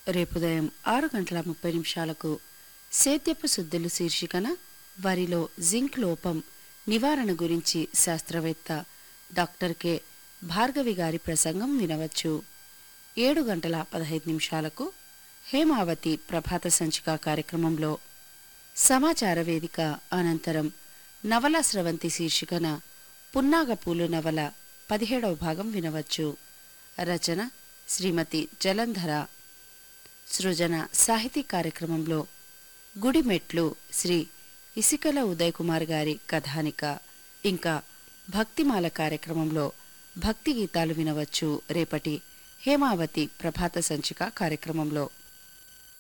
రేపు ఉదయం ఆరు గంటల ముప్పై నిమిషాలకు సేద్యపు శుద్ధులు శీర్షికన వరిలో జింక్ లోపం నివారణ గురించి శాస్త్రవేత్త డాక్టర్ కె భార్గవి గారి ప్రసంగం వినవచ్చు ఏడు గంటల పదహైదు నిమిషాలకు హేమావతి ప్రభాత సంచిక కార్యక్రమంలో సమాచార వేదిక అనంతరం నవల స్రవంతి శీర్షికన పున్నాగపూలు నవల పదిహేడవ భాగం వినవచ్చు రచన శ్రీమతి జలంధర సృజన సాహితీ కార్యక్రమంలో గుడిమెట్లు శ్రీ ఇసికల ఉదయ్ కుమార్ గారి కథానిక ఇంకా భక్తిమాల కార్యక్రమంలో భక్తి గీతాలు వినవచ్చు రేపటి హేమావతి ప్రభాత సంచిక కార్యక్రమంలో